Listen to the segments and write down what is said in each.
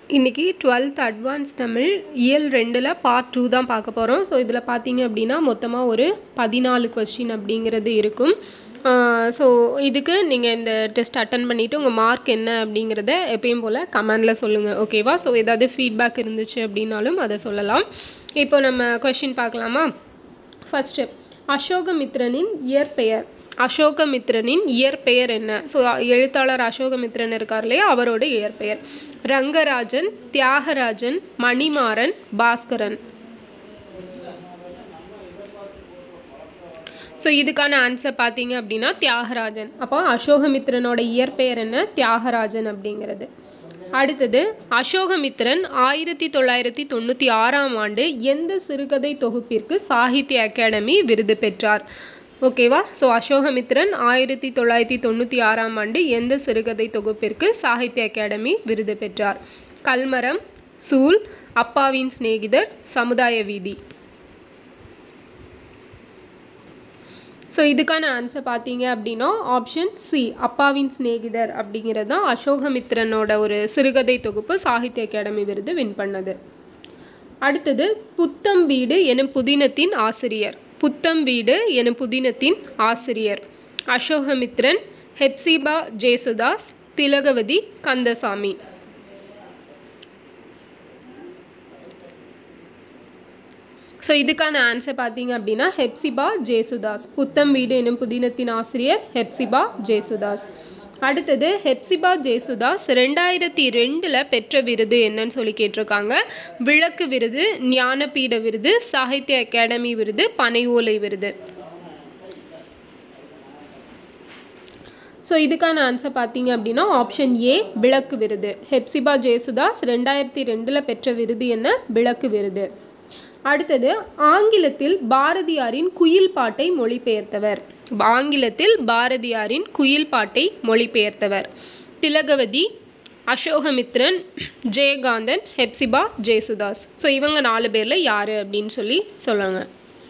இன்றைக்கி twelfth advance Tamil இயல் ரெண்டில் பார்ட் டூ தான் பார்க்க போகிறோம் ஸோ இதில் பார்த்தீங்க அப்படின்னா மொத்தமாக ஒரு பதினாலு கொஸ்டின் அப்படிங்கிறது இருக்கும் ஸோ இதுக்கு நீங்கள் இந்த டெஸ்ட் அட்டன் பண்ணிவிட்டு உங்கள் மார்க் என்ன அப்படிங்கிறத எப்பயும் போல் கமெண்டில் சொல்லுங்கள் ஓகேவா ஸோ ஏதாவது ஃபீட்பேக் இருந்துச்சு அப்படின்னாலும் அதை சொல்லலாம் இப்போ நம்ம கொஷின் பார்க்கலாமா ஃபஸ்ட்டு அசோகமித்ரனின் இயற்பெயர் அசோகமித்ரனின் இயற்பெயர் என்ன ஸோ எழுத்தாளர் அசோகமித்ரன் இருக்கார் இல்லையா அவரோட இயற்பெயர் ரங்கராஜன் தியாகராஜன் மணிமாறன் பாஸ்கரன் ஸோ இதுக்கான ஆன்சர் பார்த்தீங்க அப்படின்னா தியாகராஜன் அப்போ அசோகமித்ரனோட இயற்பெயர் என்ன தியாகராஜன் அப்படிங்கிறது அடுத்தது அசோகமித்ரன் ஆயிரத்தி தொள்ளாயிரத்தி தொண்ணூற்றி ஆறாம் ஆண்டு எந்த சிறுகதை தொகுப்பிற்கு சாகித்ய அகாடமி விருது பெற்றார் ஓகேவா ஸோ அசோகமித்ரன் ஆயிரத்தி தொள்ளாயிரத்தி தொண்ணூற்றி ஆறாம் ஆண்டு எந்த சிறுகதை தொகுப்பிற்கு சாகித்ய அகாடமி விருது பெற்றார் கல்மரம் சூல் அப்பாவின் சிநேகிதர் சமுதாய வீதி ஸோ இதுக்கான ஆன்சர் பார்த்தீங்க அப்படின்னா ஆப்ஷன் சி அப்பாவின் சிநேகிதர் அப்படிங்கிறது தான் அசோகமித்ரனோட ஒரு சிறுகதை தொகுப்பு சாகித்ய அகாடமி விருது வின் பண்ணது அடுத்தது புத்தம் வீடு எனும் புதினத்தின் ஆசிரியர் புத்தம் வீடு எனும் புதினத்தின் ஆசிரியர் அசோகமித்ரன் ஹெப்சிபா ஜேசுதாஸ் திலகவதி கந்தசாமி ஸோ இதுக்கான ஆன்சர் பார்த்தீங்க அப்படின்னா ஹெப்சிபா ஜேசுதாஸ் புத்தம் வீடு எனும் புதினத்தின் ஆசிரியர் ஹெப்சிபா ஜேசுதாஸ் அடுத்தது ஹெப்சிபா ஜேசுதாஸ் ரெண்டாயிரத்தி ரெண்டில் பெற்ற விருது என்னன்னு சொல்லி கேட்டிருக்காங்க விளக்கு விருது ஞானபீட விருது சாகித்ய அகாடமி விருது பனை ஓலை விருது ஸோ இதுக்கான ஆன்சர் பார்த்தீங்க அப்படின்னா ஆப்ஷன் ஏ விளக்கு விருது ஹெப்சிபா ஜேசுதாஸ் ரெண்டாயிரத்தி ரெண்டில் பெற்ற விருது என்ன விளக்கு விருது அடுத்தது ஆங்கிலத்தில் பாரதியாரின் குயில் பாட்டை மொழிபெயர்த்தவர் ஆங்கிலத்தில் பாரதியாரின் குயில் பாட்டை மொழிபெயர்த்தவர் திலகவதி அசோகமித்ரன் ஜெயகாந்தன் ஹெப்சிபா ஜெயசுதாஸ் ஸோ இவங்க நாலு பேரில் யார் அப்படின்னு சொல்லி சொல்லுங்க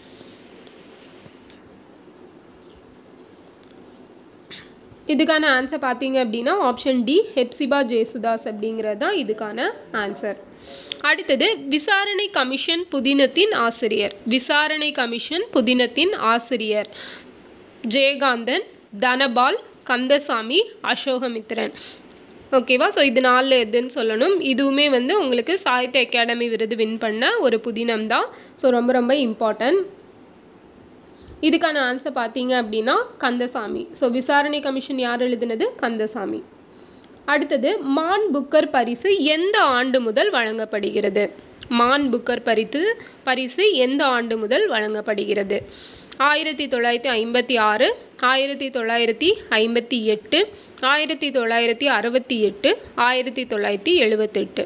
இதுக்கான ஆன்சர் பார்த்தீங்க அப்படின்னா ஆப்ஷன் டி ஹெப்சிபா ஜெயசுதாஸ் அப்படிங்கிறது தான் இதுக்கான ஆன்சர் அடுத்தது விசாரணை கமிஷன் புதினத்தின் ஆசிரியர் விசாரணை கமிஷன் புதினத்தின் ஆசிரியர் ஜெயகாந்தன் தனபால் கந்தசாமி அசோகமித்ரன் ஓகேவா ஸோ இது நாலு எதுன்னு சொல்லணும் இதுவுமே வந்து உங்களுக்கு சாகித்ய அகாடமி விருது வின் பண்ண ஒரு புதினம் தான் ஸோ ரொம்ப ரொம்ப இம்பார்ட்டன்ட் இதுக்கான ஆன்சர் பார்த்தீங்க அப்படின்னா கந்தசாமி ஸோ விசாரணை கமிஷன் யார் எழுதினது கந்தசாமி அடுத்தது மான் புக்கர் பரிசு எந்த ஆண்டு முதல் வழங்கப்படுகிறது மான் புக்கர் பரிசு பரிசு எந்த ஆண்டு முதல் வழங்கப்படுகிறது ஆயிரத்தி தொள்ளாயிரத்தி ஐம்பத்தி ஆறு ஆயிரத்தி தொள்ளாயிரத்தி ஐம்பத்தி எட்டு ஆயிரத்தி தொள்ளாயிரத்தி அறுபத்தி எட்டு ஆயிரத்தி தொள்ளாயிரத்தி எழுபத்தெட்டு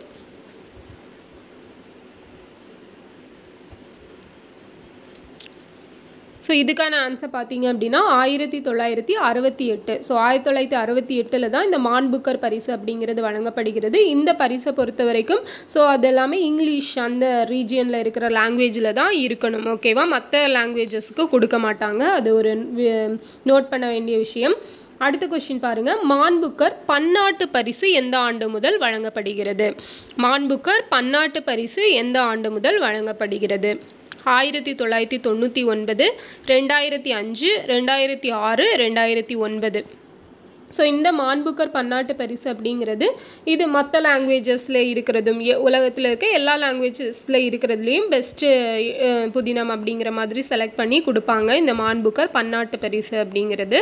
ஸோ இதுக்கான ஆன்சர் பார்த்தீங்க அப்படின்னா ஆயிரத்தி தொள்ளாயிரத்தி அறுபத்தி எட்டு ஸோ ஆயிரத்தி தொள்ளாயிரத்தி அறுபத்தி எட்டில் தான் இந்த மான்புக்கர் பரிசு அப்படிங்கிறது வழங்கப்படுகிறது இந்த பரிசை பொறுத்த வரைக்கும் ஸோ அது எல்லாமே இங்கிலீஷ் அந்த ரீஜியனில் இருக்கிற லாங்குவேஜில் தான் இருக்கணும் ஓகேவா மற்ற லாங்குவேஜஸ்க்கு கொடுக்க மாட்டாங்க அது ஒரு நோட் பண்ண வேண்டிய விஷயம் அடுத்த கொஸ்டின் பாருங்கள் மான்புக்கர் பன்னாட்டு பரிசு எந்த ஆண்டு முதல் வழங்கப்படுகிறது மான்புக்கர் பன்னாட்டு பரிசு எந்த ஆண்டு முதல் வழங்கப்படுகிறது ஆயிரத்தி தொள்ளாயிரத்தி தொண்ணூற்றி ஒன்பது ரெண்டாயிரத்தி அஞ்சு ரெண்டாயிரத்தி ஆறு ரெண்டாயிரத்தி ஒன்பது ஸோ இந்த மாண்புக்கர் பன்னாட்டு பரிசு அப்படிங்கிறது இது மற்ற லாங்குவேஜஸில் இருக்கிறதும் உலகத்தில் இருக்க எல்லா லாங்குவேஜஸில் இருக்கிறதுலையும் பெஸ்ட்டு புதினம் அப்படிங்கிற மாதிரி செலக்ட் பண்ணி கொடுப்பாங்க இந்த மாண்புக்கர் பன்னாட்டு பரிசு அப்படிங்கிறது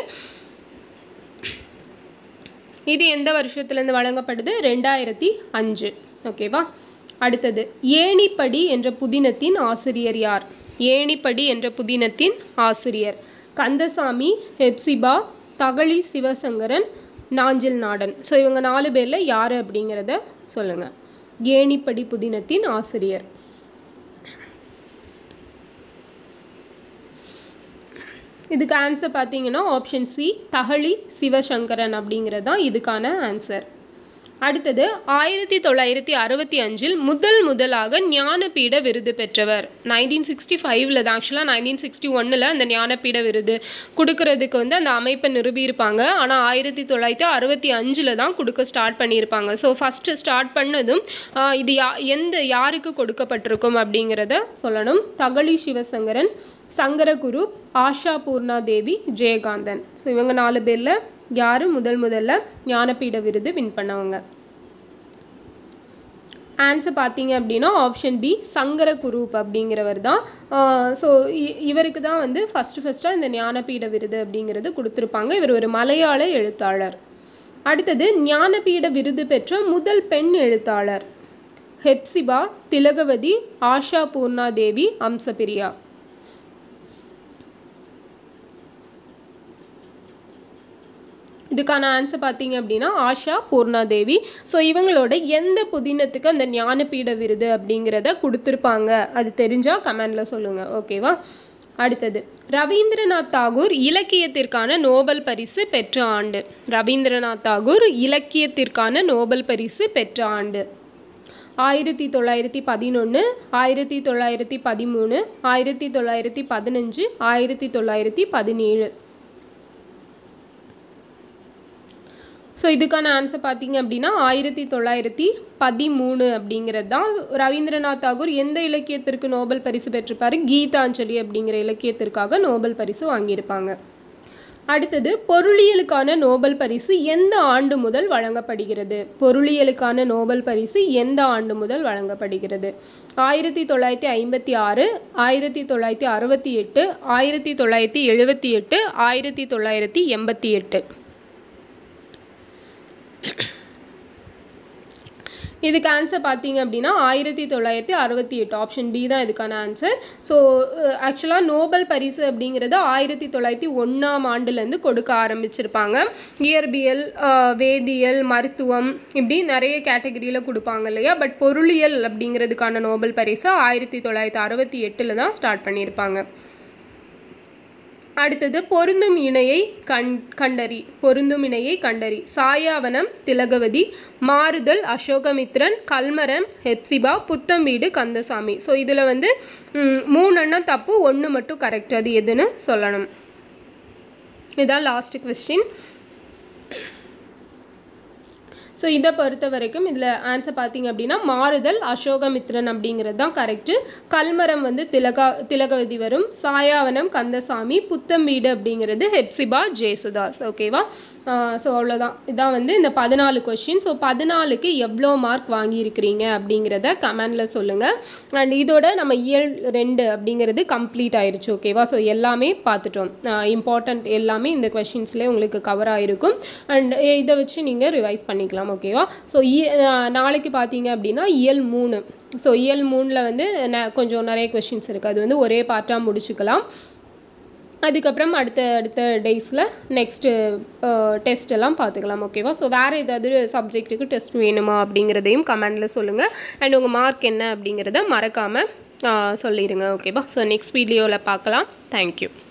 இது எந்த வருஷத்துலேருந்து வழங்கப்படுது ரெண்டாயிரத்தி அஞ்சு ஓகேவா அடுத்தது ஏணிப்படி என்ற புதினத்தின் ஆசிரியர் யார் ஏணிப்படி என்ற புதினத்தின் ஆசிரியர் கந்தசாமி ஹெப்சிபா தகழி சிவசங்கரன் நாஞ்சில் நாடன் ஸோ இவங்க நாலு பேரில் யார் அப்படிங்கிறத சொல்லுங்கள் ஏணிப்படி புதினத்தின் ஆசிரியர் இதுக்கு ஆன்சர் பார்த்தீங்கன்னா ஆப்ஷன் சி தகழி சிவசங்கரன் அப்படிங்கிறது தான் இதுக்கான ஆன்சர் அடுத்தது ஆயிரத்தி தொள்ளாயிரத்தி அறுபத்தி அஞ்சில் முதல் முதலாக ஞானபீட விருது பெற்றவர் நைன்டீன் சிக்ஸ்டி ஃபைவ்ல தான் ஆக்சுவலாக நைன்டீன் சிக்ஸ்டி ஒன்னில் அந்த ஞானபீட விருது கொடுக்கறதுக்கு வந்து அந்த அமைப்பை நிறுவியிருப்பாங்க ஆனால் ஆயிரத்தி தொள்ளாயிரத்தி அறுபத்தி அஞ்சில் தான் கொடுக்க ஸ்டார்ட் பண்ணியிருப்பாங்க ஸோ ஃபஸ்ட்டு ஸ்டார்ட் பண்ணதும் ஆஹ், இது யா எந்த யாருக்கு கொடுக்கப்பட்டிருக்கும் அப்படிங்கிறத சொல்லணும் தகழி சிவசங்கரன் சங்கரகுரு ஆஷா பூர்ணா தேவி ஜெயகாந்தன் ஸோ இவங்க நாலு பேரில் யார் முதல் முதல்ல ஞானபீட விருது வின் பண்ணவங்க ஆன்சர் பார்த்தீங்க அப்படின்னா ஆப்ஷன் பி சங்கர குரூப் அப்படிங்கிறவர் தான் ஸோ இவருக்கு தான் வந்து ஃபஸ்ட்டு ஃபஸ்ட்டாக இந்த ஞானபீட விருது அப்படிங்கிறது கொடுத்துருப்பாங்க இவர் ஒரு மலையாள எழுத்தாளர் அடுத்தது ஞானபீட விருது பெற்ற முதல் பெண் எழுத்தாளர் ஹெப்சிபா திலகவதி ஆஷா பூர்ணா தேவி அம்சபிரியா இதுக்கான ஆன்சர் பார்த்தீங்க அப்படின்னா ஆஷா பூர்ணாதேவி ஸோ இவங்களோட எந்த புதினத்துக்கு அந்த ஞானபீட விருது அப்படிங்கிறத கொடுத்துருப்பாங்க அது தெரிஞ்சால் கமெண்டில் சொல்லுங்கள் ஓகேவா அடுத்தது ரவீந்திரநாத் தாகூர் இலக்கியத்திற்கான நோபல் பரிசு பெற்ற ஆண்டு ரவீந்திரநாத் தாகூர் இலக்கியத்திற்கான நோபல் பரிசு பெற்ற ஆண்டு ஆயிரத்தி தொள்ளாயிரத்தி பதினொன்று ஆயிரத்தி தொள்ளாயிரத்தி பதிமூணு ஆயிரத்தி தொள்ளாயிரத்தி பதினஞ்சு ஆயிரத்தி தொள்ளாயிரத்தி பதினேழு ஸோ இதுக்கான ஆன்சர் பார்த்தீங்க அப்படின்னா ஆயிரத்தி தொள்ளாயிரத்தி பதிமூணு அப்படிங்கிறது தான் ரவீந்திரநாத் தாகூர் எந்த இலக்கியத்திற்கு நோபல் பரிசு பெற்றிருப்பாரு கீதாஞ்சலி அப்படிங்கிற இலக்கியத்திற்காக நோபல் பரிசு வாங்கியிருப்பாங்க அடுத்தது பொருளியலுக்கான நோபல் பரிசு எந்த ஆண்டு முதல் வழங்கப்படுகிறது பொருளியலுக்கான நோபல் பரிசு எந்த ஆண்டு முதல் வழங்கப்படுகிறது ஆயிரத்தி தொள்ளாயிரத்தி ஐம்பத்தி ஆறு ஆயிரத்தி தொள்ளாயிரத்தி அறுபத்தி எட்டு ஆயிரத்தி தொள்ளாயிரத்தி எழுபத்தி எட்டு ஆயிரத்தி தொள்ளாயிரத்தி எண்பத்தி எட்டு இதுக்கு ஆன்சர் பார்த்தீங்க அப்படின்னா ஆயிரத்தி தொள்ளாயிரத்தி அறுபத்தி எட்டு ஆப்ஷன் பி தான் இதுக்கான ஆன்சர் ஸோ ஆக்சுவலாக நோபல் பரிசு அப்படிங்கிறது ஆயிரத்தி தொள்ளாயிரத்தி ஒன்றாம் ஆண்டுலேருந்து கொடுக்க ஆரம்பிச்சிருப்பாங்க இயற்பியல் அஹ், வேதியியல் மருத்துவம் இப்படி நிறைய கேட்டகரியில் கொடுப்பாங்க இல்லையா பட் பொருளியல் அப்படிங்கிறதுக்கான நோபல் பரிசு ஆயிரத்தி தொள்ளாயிரத்தி அறுபத்தி எட்டில் தான் ஸ்டார்ட் பண்ணியிருப்பாங்க அடுத்தது பொருந்தும் இணையை கண் கண்டறி பொருந்தும் இணையை கண்டறி சாயாவனம் திலகவதி மாறுதல் அசோகமித்ரன் கல்மரம் ஹெப்சிபா புத்தம்பீடு கந்தசாமி ஸோ இதில் வந்து ம், மூணு எண்ணம் தப்பு ஒன்று மட்டும் கரெக்ட் அது எதுன்னு சொல்லணும் இதான் லாஸ்ட் கொஸ்டின் ஸோ இதை பொறுத்த வரைக்கும் இதில் ஆன்சர் பார்த்தீங்க அப்படின்னா மாறுதல் அசோகமித்ரன் அப்படிங்கிறது தான் கரெக்டு கல்மரம் வந்து திலகா திலகவதி வரும் சாயாவனம் கந்தசாமி புத்தம்பீடு அப்படிங்கிறது ஹெப்சிபா ஜேசுதாஸ் ஓகேவா ஸோ அவ்வளோதான் இதான் வந்து இந்த பதினாலு கொஷின் ஸோ பதினாலுக்கு எவ்வளோ மார்க் வாங்கியிருக்கிறீங்க அப்படிங்கிறத கமெண்டில் சொல்லுங்கள் அண்ட் இதோட நம்ம இயல் ரெண்டு அப்படிங்கிறது கம்ப்ளீட் ஆயிருச்சு ஓகேவா ஸோ எல்லாமே பார்த்துட்டோம் இம்பார்ட்டண்ட் எல்லாமே இந்த கொஷின்ஸ்லேயே உங்களுக்கு கவர் ஆகிருக்கும் அண்ட் இதை வச்சு நீங்கள் ரிவைஸ் பண்ணிக்கலாம் ஓகேவா ஸோ நாளைக்கு பார்த்தீங்க அப்படின்னா இயல் மூணு ஸோ இயல் மூணில் வந்து ந- கொஞ்சம் நிறைய கொஷின்ஸ் இருக்குது அது வந்து ஒரே பார்ட்டாக முடிச்சுக்கலாம் அதுக்கப்புறம் அடுத்த அடுத்த டேஸில் நெக்ஸ்ட்டு டெஸ்ட் எல்லாம் பார்த்துக்கலாம் ஓகேவா ஸோ வேறு ஏதாவது சப்ஜெக்ட்டுக்கு டெஸ்ட் வேணுமா அப்படிங்கிறதையும் கமெண்டில் சொல்லுங்கள் அண்ட் உங்கள் மார்க் என்ன அப்படிங்கிறத மறக்காமல் சொல்லிடுங்க ஓகேவா ஸோ நெக்ஸ்ட் வீடியோவில் பார்க்கலாம் தேங்க்யூ